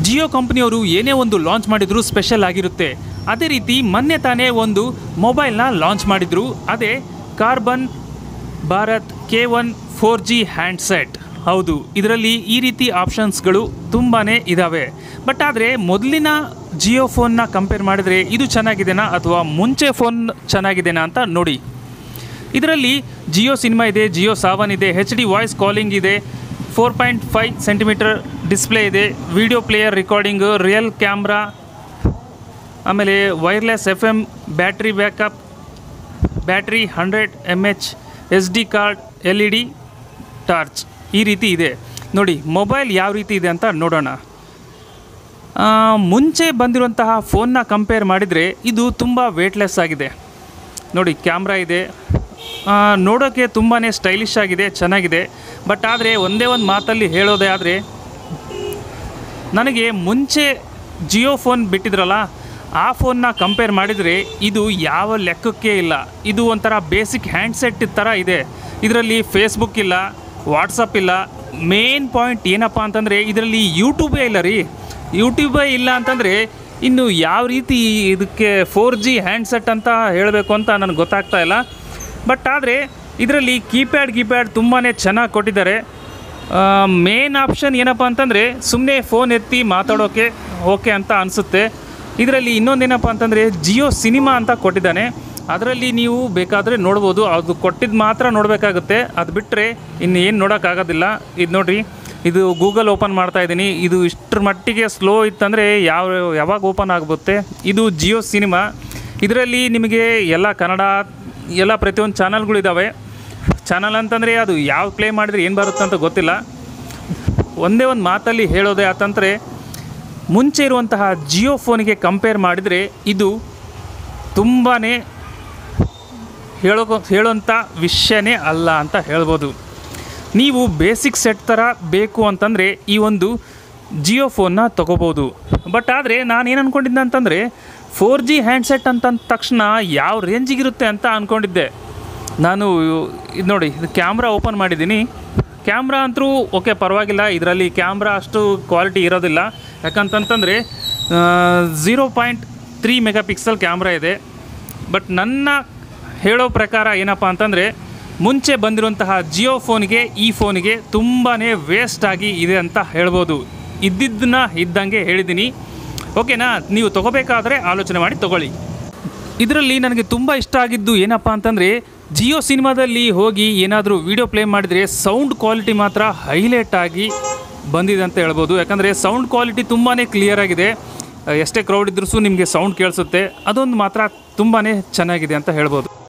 ಜಿಯೋ ಕಂಪ್ನಿಯವರು ಏನೇ ಒಂದು ಲಾಂಚ್ ಮಾಡಿದ್ರು ಸ್ಪೆಷಲ್ ಆಗಿರುತ್ತೆ ಅದೇ ರೀತಿ ಮೊನ್ನೆ ತಾನೇ ಒಂದು ಮೊಬೈಲ್ನ ಲಾಂಚ್ ಮಾಡಿದ್ರು ಅದೇ Karbonn Bharat K one four G handset ಹೌದು ಇದರಲ್ಲಿ ಈ ರೀತಿ ಆಪ್ಷನ್ಸ್ಗಳು ತುಂಬಾ ಇದ್ದಾವೆ ಬಟ್ ಆದರೆ ಮೊದಲಿನ ಜಿಯೋ ಫೋನ್ನ ಕಂಪೇರ್ ಮಾಡಿದರೆ ಇದು ಚೆನ್ನಾಗಿದೆನಾ ಅಥವಾ ಮುಂಚೆ ಫೋನ್ ಚೆನ್ನಾಗಿದೆನಾ ಅಂತ ನೋಡಿ ಇದರಲ್ಲಿ ಜಿಯೋ ಸಿನಿಮಾ ಇದೆ ಜಿಯೋ ಸಾವನ್ ಇದೆ ಹೆಚ್ ಡಿ ವಾಯ್ಸ್ ಕಾಲಿಂಗ್ ಇದೆ four point five centimetre display ಇದೆ video player recording real camera ಆಮೇಲೆ wireless F M battery backup battery hundred M H S D card L E D torch ಈ ರೀತಿ ಇದೆ ನೋಡಿ mobile ಯಾವ ರೀತಿ ಇದೆ ಅಂತ ನೋಡೋಣ ಆ, ಮುಂಚೆ ಬಂದಿರುವಂತಹ ಫೋನ್ನ ಕಂಪೇರ್ ಮಾಡಿದರೆ ಇದು ತುಂಬ ವೇಟ್ಲೆಸ್ ಆಗಿದೆ ನೋಡಿ ಕ್ಯಾಮ್ರಾ ಇದೆ ಆ, ನೋಡೋಕ್ಕೆ ತುಂಬಾ ಸ್ಟೈಲಿಶ್ ಆಗಿದೆ ಚೆನ್ನಾಗಿದೆ ಬಟ್ ಆದರೆ ಒಂದೇ ಒಂದು ಮಾತಲ್ಲಿ ಹೇಳೋದೇ ಆದರೆ ನನಗೆ ಮುಂಚೆ ಜಿಯೋ ಫೋನ್ ಬಿಟ್ಟಿದ್ರಲ್ಲ ಆ ಫೋನ್ನ ಕಂಪೇರ್ ಮಾಡಿದರೆ ಇದು ಯಾವ ಲೆಕ್ಕಕ್ಕೆ ಇಲ್ಲ ಇದು ಒಂಥರ ಬೇಸಿಕ್ ಹ್ಯಾಂಡ್ಸೆಟ್ ಥರ ಇದೆ ಇದರಲ್ಲಿ ಫೇಸ್ಬುಕ್ ಇಲ್ಲ ವಾಟ್ಸಪ್ ಇಲ್ಲ ಮೇನ್ ಪಾಯಿಂಟ್ ಏನಪ್ಪ ಅಂತಂದರೆ ಇದರಲ್ಲಿ ಯೂಟ್ಯೂಬೇ ಇಲ್ಲ ರೀ ಯೂಟ್ಯೂಬೇ ಇಲ್ಲ ಅಂತಂದರೆ ಇನ್ನು ಯಾವ ರೀತಿ ಇದಕ್ಕೆ ಫೋರ್ ಜಿ ಹ್ಯಾಂಡ್ಸೆಟ್ ಅಂತ ಹೇಳಬೇಕು ಅಂತ ನನಗೆ ಗೊತ್ತಾಗ್ತಾ ಇಲ್ಲ ಬಟ್ ಆದರೆ ಇದರಲ್ಲಿ ಕೀಪ್ಯಾಡ್ ಕೀಪ್ಯಾಡ್ ತುಂಬಾ ಚೆನ್ನಾಗಿ ಕೊಟ್ಟಿದ್ದಾರೆ ಮೇನ್ ಆಪ್ಷನ್ ಏನಪ್ಪ ಅಂತಂದರೆ ಸುಮ್ಮನೆ ಫೋನ್ ಎತ್ತಿ ಮಾತಾಡೋಕ್ಕೆ ಓಕೆ ಅಂತ ಅನಿಸುತ್ತೆ ಇದರಲ್ಲಿ ಇನ್ನೊಂದೇನಪ್ಪ ಅಂತಂದರೆ ಜಿಯೋ ಸಿನಿಮಾ ಅಂತ ಕೊಟ್ಟಿದ್ದಾನೆ ಅದರಲ್ಲಿ ನೀವು ಬೇಕಾದರೆ ನೋಡ್ಬೋದು ಅದು ಕೊಟ್ಟಿದ್ದು ಮಾತ್ರ ನೋಡಬೇಕಾಗುತ್ತೆ ಅದು ಬಿಟ್ಟರೆ ಇನ್ನು ಏನು ನೋಡೋಕ್ಕಾಗೋದಿಲ್ಲ ಇದು ನೋಡಿರಿ ಇದು ಗೂಗಲ್ ಓಪನ್ ಮಾಡ್ತಾ ಇದ್ದೀನಿ ಇದು ಇಷ್ಟರ ಮಟ್ಟಿಗೆ ಸ್ಲೋ ಇತ್ತಂದರೆ ಯಾವ ಯಾವಾಗ ಓಪನ್ ಆಗುತ್ತೆ ಇದು ಜಿಯೋ ಸಿನಿಮಾ ಇದರಲ್ಲಿ ನಿಮಗೆ ಎಲ್ಲ ಕನ್ನಡ ಎಲ್ಲ ಪ್ರತಿಯೊಂದು ಚಾನಲ್ಗಳಿದ್ದಾವೆ ಚಾನಲ್ ಅಂತಂದರೆ ಅದು ಯಾವ ಪ್ಲೇ ಮಾಡಿದ್ರೆ ಏನು ಬರುತ್ತೆ ಅಂತ ಗೊತ್ತಿಲ್ಲ ಒಂದೇ ಒಂದು ಮಾತಲ್ಲಿ ಹೇಳೋದೇ ಆತಂದರೆ ಮುಂಚೆ ಇರುವಂತಹ ಜಿಯೋ ಫೋನಿಗೆ ಕಂಪೇರ್ ಮಾಡಿದರೆ ಇದು ತುಂಬಾ ಹೇಳೋ ಹೇಳೋಂಥ ವಿಷಯನೇ ಅಲ್ಲ ಅಂತ ಹೇಳ್ಬೋದು ನೀವು ಬೇಸಿಕ್ ಸೆಟ್ ಥರ ಬೇಕು ಅಂತಂದರೆ ಈ ಒಂದು ಜಿಯೋ ಫೋನ್ನ ತೊಗೋಬೋದು ಬಟ್ ಆದರೆ ನಾನೇನು ಅಂದ್ಕೊಂಡಿದ್ದೆ ಅಂತಂದರೆ ಫೋರ್ ಜಿ ಹ್ಯಾಂಡ್ಸೆಟ್ ಅಂತಂದ ತಕ್ಷಣ ಯಾವ ರೇಂಜಿಗಿರುತ್ತೆ ಅಂತ ಅಂದ್ಕೊಂಡಿದ್ದೆ ನಾನು ಇದು ನೋಡಿ ಇದು ಕ್ಯಾಮ್ರಾ ಓಪನ್ ಮಾಡಿದ್ದೀನಿ ಕ್ಯಾಮ್ರಾ ಅಂತೂ ಓಕೆ ಪರವಾಗಿಲ್ಲ ಇದರಲ್ಲಿ ಕ್ಯಾಮ್ರಾ ಅಷ್ಟು ಕ್ವಾಲಿಟಿ ಇರೋದಿಲ್ಲ ಯಾಕಂತಂತಂದರೆ zero point three megapixel camera ಇದೆ ಬಟ್ ನನ್ನ ಹೇಳೋ ಪ್ರಕಾರ ಏನಪ್ಪ ಅಂತಂದರೆ ಮುಂಚೆ ಬಂದಿರುವಂತಹ ಜಿಯೋ ಫೋನಿಗೆ ಈ ಫೋನಿಗೆ ತುಂಬಾ ವೇಸ್ಟ್ ಆಗಿ ಇದೆ ಅಂತ ಹೇಳ್ಬೋದು ಇದ್ದಿದ್ದನ್ನ ಇದ್ದಂಗೆ ಹೇಳಿದ್ದೀನಿ ಓಕೆನಾ ನೀವು ತೊಗೋಬೇಕಾದ್ರೆ ಆಲೋಚನೆ ಮಾಡಿ ತೊಗೊಳ್ಳಿ ಇದರಲ್ಲಿ ನನಗೆ ತುಂಬ ಇಷ್ಟ ಆಗಿದ್ದು ಏನಪ್ಪ ಅಂತಂದರೆ ಜಿಯೋ ಸಿನಿಮಾದಲ್ಲಿ ಹೋಗಿ ಏನಾದರೂ ವಿಡಿಯೋ ಪ್ಲೇ ಮಾಡಿದರೆ ಸೌಂಡ್ ಕ್ವಾಲಿಟಿ ಮಾತ್ರ ಹೈಲೈಟ್ ಆಗಿ ಬಂದಿದೆ ಅಂತ ಹೇಳ್ಬೋದು ಯಾಕಂದರೆ ಸೌಂಡ್ ಕ್ವಾಲಿಟಿ ತುಂಬಾ ಕ್ಲಿಯರ್ ಆಗಿದೆ ಎಷ್ಟೇ ಕ್ರೌಡ್ ಇದ್ರೂ ನಿಮಗೆ ಸೌಂಡ್ ಕೇಳಿಸುತ್ತೆ ಅದೊಂದು ಮಾತ್ರ ತುಂಬಾ ಚೆನ್ನಾಗಿದೆ ಅಂತ ಹೇಳ್ಬೋದು